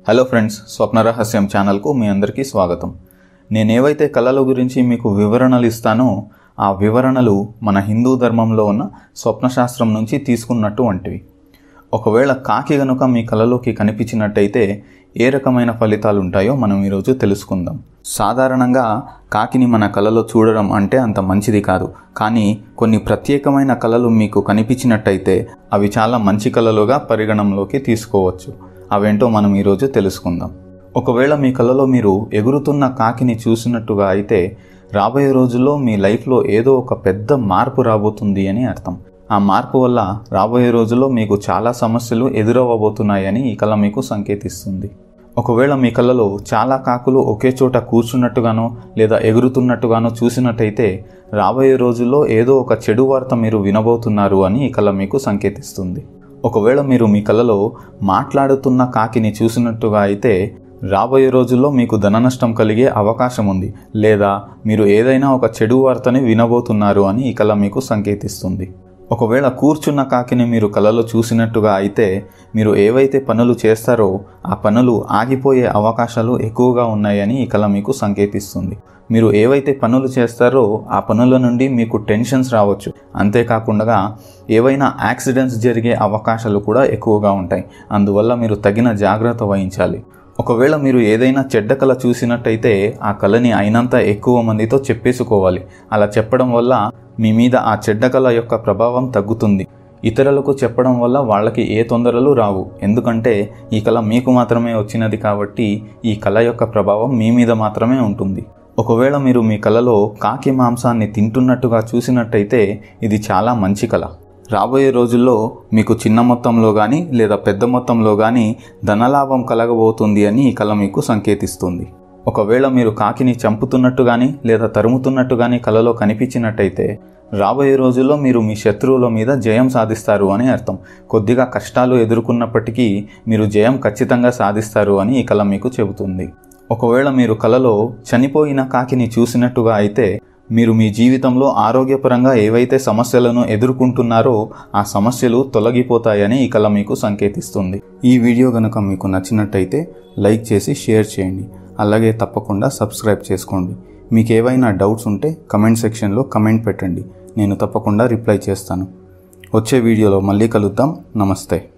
hello friends స్వప్న రహస్యం ఛానల్కు మీ అందరికీ స్వాగతం నేనేవైతే కళల గురించి మీకు వివరణలు ఇస్తానో ఆ వివరణలు మన హిందూ ధర్మంలో ఉన్న స్వప్నశాస్త్రం నుంచి తీసుకున్నట్టు వంటివి ఒకవేళ కాకి గనుక మీ కళలోకి కనిపించినట్టయితే ఏ రకమైన ఫలితాలు ఉంటాయో మనం ఈరోజు తెలుసుకుందాం సాధారణంగా కాకిని మన కళలో చూడడం అంటే అంత మంచిది కాదు కానీ కొన్ని ప్రత్యేకమైన కళలు మీకు కనిపించినట్టయితే అవి చాలా మంచి కళలుగా పరిగణంలోకి తీసుకోవచ్చు అవేంటో మనం ఈరోజు తెలుసుకుందాం ఒకవేళ మీ కళలో మీరు ఎగురుతున్న కాకిని చూసినట్టుగా అయితే రాబోయే రోజుల్లో మీ లైఫ్లో ఏదో ఒక పెద్ద మార్పు రాబోతుంది అని అర్థం ఆ మార్పు వల్ల రాబోయే రోజుల్లో మీకు చాలా సమస్యలు ఎదురవ్వబోతున్నాయని ఈ కళ మీకు సంకేతిస్తుంది ఒకవేళ మీ కళ్ళలో చాలా కాకులు ఒకే చోట కూర్చున్నట్టుగానో లేదా ఎగురుతున్నట్టుగానో చూసినట్టయితే రాబోయే రోజుల్లో ఏదో ఒక చెడు వార్త మీరు వినబోతున్నారు అని ఈ కళ మీకు సంకేతిస్తుంది ఒకవేళ మీరు మీ కళలో మాట్లాడుతున్న కాకిని చూసినట్టుగా అయితే రాబోయే రోజుల్లో మీకు ధన నష్టం కలిగే అవకాశం ఉంది లేదా మీరు ఏదైనా ఒక చెడు వార్తని వినబోతున్నారు అని ఈ కళ మీకు సంకేతిస్తుంది ఒకవేళ కూర్చున్న కాకిని మీరు కలలో చూసినట్టుగా అయితే మీరు ఏవైతే పనులు చేస్తారో ఆ పనులు ఆగిపోయే అవకాశాలు ఎక్కువగా ఉన్నాయని ఈ కళ మీకు సంకేతిస్తుంది మీరు ఏవైతే పనులు చేస్తారో ఆ పనుల నుండి మీకు టెన్షన్స్ రావచ్చు అంతేకాకుండా ఏవైనా యాక్సిడెంట్స్ జరిగే అవకాశాలు కూడా ఎక్కువగా ఉంటాయి అందువల్ల మీరు తగిన జాగ్రత్త వహించాలి ఒకవేళ మీరు ఏదైనా చెడ్డ కళ చూసినట్టయితే ఆ కళని అయినంత ఎక్కువ మందితో చెప్పేసుకోవాలి అలా చెప్పడం వల్ల మీ మీద ఆ చెడ్డ కళ యొక్క ప్రభావం తగ్గుతుంది ఇతరులకు చెప్పడం వల్ల వాళ్ళకి ఏ తొందరలు రావు ఎందుకంటే ఈ కళ మీకు మాత్రమే వచ్చినది కాబట్టి ఈ కళ యొక్క ప్రభావం మీ మీద మాత్రమే ఉంటుంది ఒకవేళ మీరు మీ కళలో కాకి మాంసాన్ని తింటున్నట్టుగా చూసినట్టయితే ఇది చాలా మంచి కళ రాబోయే రోజుల్లో మీకు చిన్న మొత్తంలో కానీ లేదా పెద్ద మొత్తంలో కానీ ధనలాభం కలగబోతుంది అని ఈ కళ మీకు సంకేతిస్తుంది ఒకవేళ మీరు కాకిని చంపుతున్నట్టు కానీ లేదా తరుముతున్నట్టు కానీ కళలో కనిపించినట్టయితే రాబోయే రోజుల్లో మీరు మీ శత్రువుల మీద జయం సాధిస్తారు అని అర్థం కొద్దిగా కష్టాలు ఎదుర్కొన్నప్పటికీ మీరు జయం ఖచ్చితంగా సాధిస్తారు అని ఈ కళ మీకు చెబుతుంది ఒకవేళ మీరు కళలో చనిపోయిన కాకిని చూసినట్టుగా అయితే మీరు మీ జీవితంలో ఆరోగ్యపరంగా ఏవైతే సమస్యలను ఎదుర్కొంటున్నారో ఆ సమస్యలు తొలగిపోతాయని ఈ కళ మీకు సంకేతిస్తుంది ఈ వీడియో కనుక మీకు నచ్చినట్టయితే లైక్ చేసి షేర్ చేయండి అలాగే తప్పకుండా సబ్స్క్రైబ్ చేసుకోండి మీకు ఏవైనా డౌట్స్ ఉంటే కమెంట్ సెక్షన్లో కమెంట్ పెట్టండి నేను తప్పకుండా రిప్లై చేస్తాను వచ్చే వీడియోలో మళ్ళీ కలుద్దాం నమస్తే